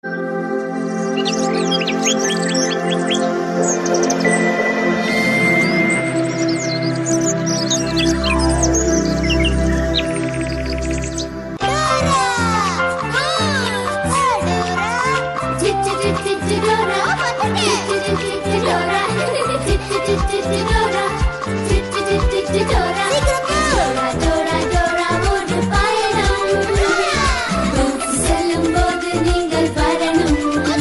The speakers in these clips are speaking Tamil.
செல்லும்போது நீங்கள் வரணும்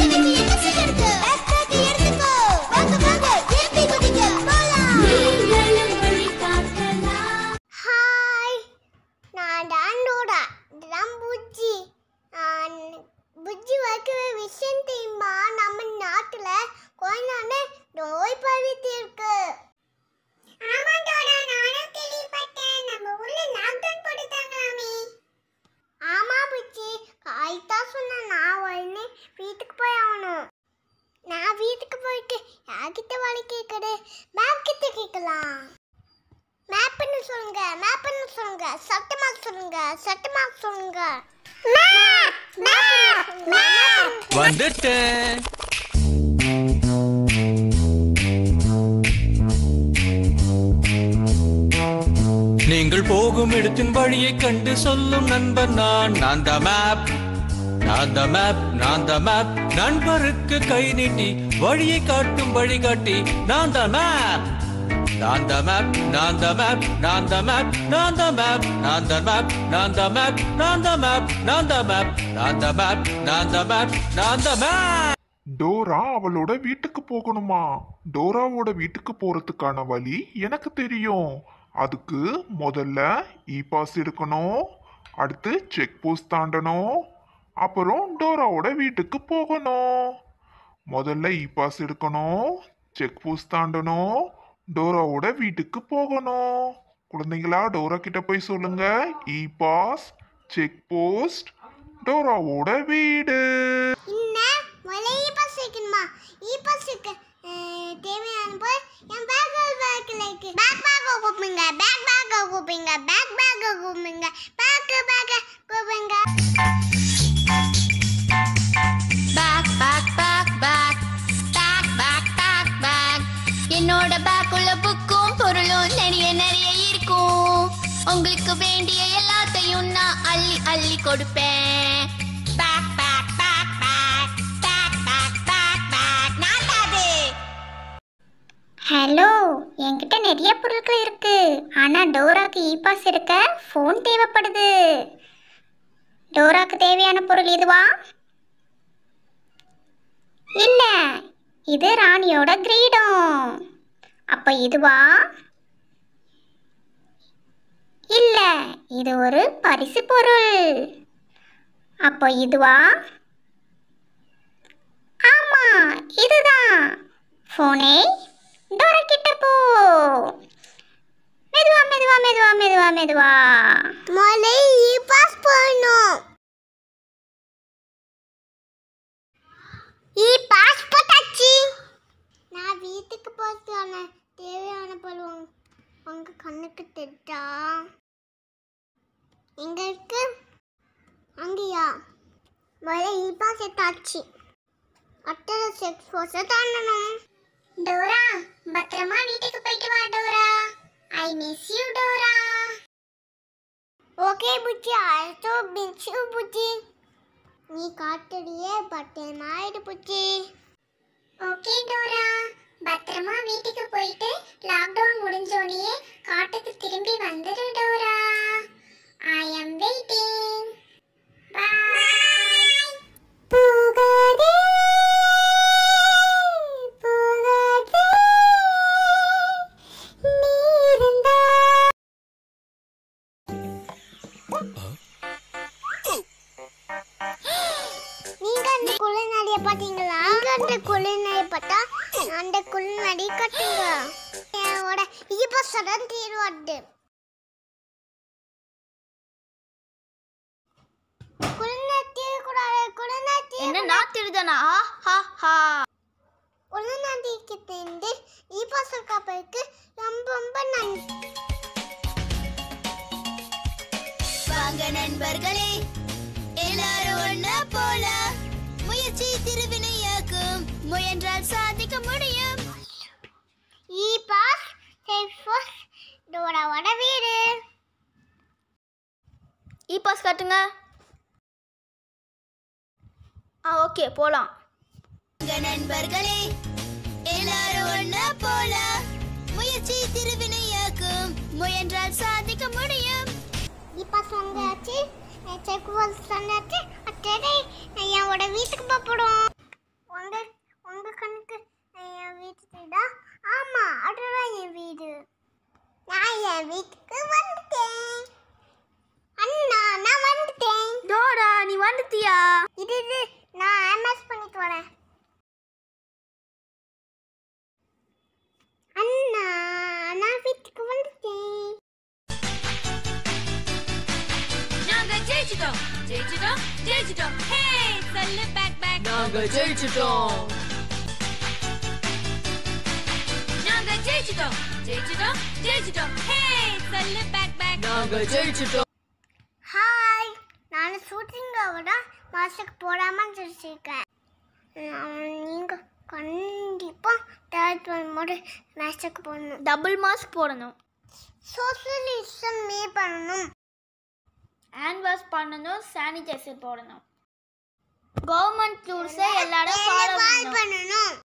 நீங்களும் வழிகாட்டலாம் ஹாய் நான் டாண்டோடா இதுதான் புஜ்ஜி நான் புஜ்ஜி வைக்கிற விஷயம் தெரியுமா நம்ம நாட்டுல கொரோனா நோய் பரவிட்டு இருக்கு ஆமாண்டோடா நானும் கேள்விப்பட்டேன் நம்ம ஊர்ல லாக்டவுன் போட்டுட்டாங்களாமே ஆமா புஜ்ஜி காய்த்தா சொன்ன நான் உடனே வீட்டுக்கு போய் ஆகணும் நான் வீட்டுக்கு போயிட்டு யார்கிட்ட வழி கேட்குது மேம் கிட்ட கேட்கலாம் மேப் பண்ண சொல்லுங்க மேப் பண்ண சொல்லுங்க சட்டமா சொல்லுங்க சட்டமா சொல்லுங்க வந்துட்டேன் நீங்கள் போகும் இடத்தின் வழியை கண்டு சொல்லும் நண்பர் நான் நான் த மேப் நான் த மேப் நான் த மேப் நண்பருக்கு கை நீட்டி வழியை காட்டும் வழிகாட்டி நான் த மேப் நான் த மேப் நான் த மேப் நான் த மேப் நான் த மேப் நான் த மேப் நான் த மேப் நான் த மேப் நான் த மேப் நான் த மேப் நான் த மேப் நான் த மேப் டோரா அவளோட வீட்டுக்கு போகணுமா டோராவோட வீட்டுக்கு போறதுக்கான வழி எனக்கு தெரியும் அதுக்கு முதல்ல இ பாஸ் எடுக்கணும் அடுத்து செக் போஸ்ட் தாண்டணும் அப்புறம் டோராவோட வீட்டுக்கு போகணும் முதல்ல இ பாஸ் எடுக்கணும் செக் போஸ்ட் தாண்டணும் டோராவோட வீட்டுக்கு போகணும் குழந்தைங்களா டோரா கிட்ட போய் சொல்லுங்க இ பாஸ் செக் போஸ்ட் டோராவோட வீடு இன்ன முதல்ல இ பாஸ் வைக்கணுமா இ பாஸ் இருக்கு தேவையான போய் என் பேக் பேக்ல இருக்கு பேக் பேக் கூப்பிடுங்க பேக் பேக் கூப்பிடுங்க பேக் பேக் கூப்பிடுங்க பேக் பேக் கூப்பிடுங்க back back back back back back back backpack என்னோட பேக் உள்ள புக்கும் பொருளும் நிறைய நிறைய இருக்கும் உங்களுக்கு வேண்டிய எல்லாத்தையும் நான் அள்ளி அள்ளி கொடுப்பேன் back back back back back back back backpack நான் தான் அது ஹலோ என்கிட்ட நிறைய பொருட்கள் இருக்கு ஆனா டோராக்கு இ பாஸ் எடுக்க ஃபோன் தேவைப்படுது டோராக்கு தேவையான பொருள் இதுவா இல்ல இது ராணியோட கிரீடம் அப்ப இதுவா இல்ல இது ஒரு பரிசு பொருள் அப்போ இதுவா ஆமா இதுதான் ஃபோனை டோரா கிட்ட போ மெதுவா மெதுவா மெதுவா மெதுவா மெதுவா முதல்ல இ பாஸ் போடணும் இ பாஸ் போட்டாச்சு நான் வீட்டுக்கு போட்டான தேவையான பழம் உங்க கண்ணுக்கு தெரிட்டா எங்க இருக்கு அங்கேயா முதல்ல இ பாஸ் எடுத்தாச்சு அட்டரை செக் போஸை தாண்டணும் டோரா பத்திரமா வீட்டுக்கு போயிட்டு வா Dora I miss you Dora okay புச்சி ஆல்சோ மிஸ் யூ புச்சி நீ காட்டுறியே பத்திரமா ஆயிடு புச்சி ஓகே டோரா பத்திரமா வீட்டுக்கு போயிட்டு லாக்டவுன் முடிஞ்சோடனே காட்டுக்கு திரும்பி வந்துடு டோரா ஐ அம் வெயிட்டிங் பாய் போகாதே போகாதே நீ இருந்தா நீங்க அந்த குளிநடிய பாத்தீங்களா நீங்க அந்த குளிநடிய பார்த்தா அந்த குளிநடி கட்டுங்க என்னோட இப்ப சடன் தீர்வாடு குளிநடி கூடாது குளிநடி என்ன நான் திருதனா ஹா ஹா உள்நாட்டிற்கு தெரிந்து ஈபாசல் காப்பதற்கு ரொம்ப ரொம்ப நன்றி வாங்க நண்பர்களே எல்லாரும் ஒண்ணா போல முயற்சி காட்டுங்க ஆ ஓகே போகலாம் உங்க நண்பர்களே எல்லாரும் ஒண்ணா போல முயற்சி திருவினையாக்கும் முயன்றால் சாதிக்க முடியும் இப்போ சொன்னாச்சு செக் சொன்னாச்சு அட்டே என்னோட வீட்டுக்கு போகப்படும் உங்க உங்க கணக்கு என் வீட்டுக்கு தான் ஆமா அதுதான் என் வீடு நான் என் வீட்டுக்கு வந்துட்டேன் அண்ணா நான் வந்துட்டேன் டோரா நீ வந்துட்டியா இது இது நான் எம்எஸ் பண்ணிட்டு வரேன் அண்ணா நான் வீட்டுக்கு வந்துட்டேன் நாங்க ஜெயிச்சிட்டோம் ஜெயிச்சிட்டோம் ஜெயிச்சிட்டோம் ஹே சொல்லு பேக் பேக் நாங்க ஜெயிச்சிட்டோம் நாங்க ஜெயிச்சிட்டோம் ஜெயிச்சிட்டோம் ஜெயிச்சிட்டோம் ஹே சொல்லு பேக் பேக் நாங்க ஜெயிச்சிட்டோம் ஹாய் நான் ஷூட்டிங்கோட மாஸ்டருக்கு போடாமல் வச்சுருக்கேன் நீங்கள் கண்டிப்பாக தேர்ட் பண்ணும்போது மாஸ்டருக்கு போடணும் டபுள் மாஸ்க் போடணும் சோஷியலிசம் மே பண்ணணும் ஹேண்ட் வாஷ் பண்ணணும் சானிடைசர் போடணும் கவர்மெண்ட் ரூல்ஸை எல்லாரும் ஃபாலோ கால் பண்ணணும் பண்ணணும்